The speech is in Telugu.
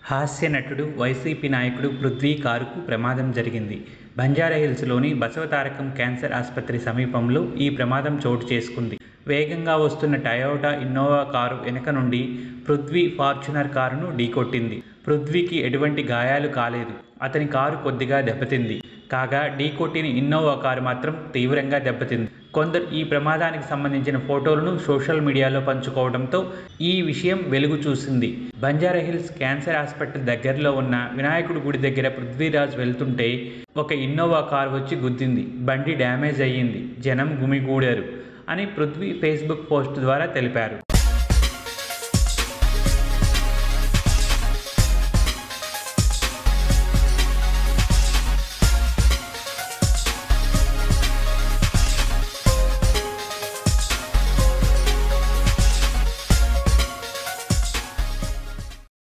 హాస్య నటుడు వైసీపీ నాయకుడు పృథ్వీ కారుకు ప్రమాదం జరిగింది బంజారాహిల్స్లోని బసవతారకం క్యాన్సర్ ఆసుపత్రి సమీపంలో ఈ ప్రమాదం చోటు చేసుకుంది వేగంగా వస్తున్న టయోటా ఇన్నోవా కారు వెనక నుండి పృథ్వీ ఫార్చునర్ కారును ఢీకొట్టింది పృథ్వీకి ఎటువంటి గాయాలు కాలేదు అతని కారు కొద్దిగా దెబ్బతింది కాగా ఢీకొట్టిన ఇన్నోవా కారు మాత్రం తీవ్రంగా దెబ్బతింది కొందరు ఈ ప్రమాదానికి సంబంధించిన ఫోటోలను సోషల్ మీడియాలో పంచుకోవడంతో ఈ విషయం వెలుగు చూసింది బంజారాహిల్స్ క్యాన్సర్ హాస్పిటల్ దగ్గరలో ఉన్న వినాయకుడి గుడి దగ్గర పృథ్వీరాజ్ వెళ్తుంటే ఒక ఇన్నోవా కారు వచ్చి గుద్దింది బండి డ్యామేజ్ అయ్యింది జనం గుమిగూడారు అని పృథ్వీ ఫేస్బుక్ పోస్ట్ ద్వారా తెలిపారు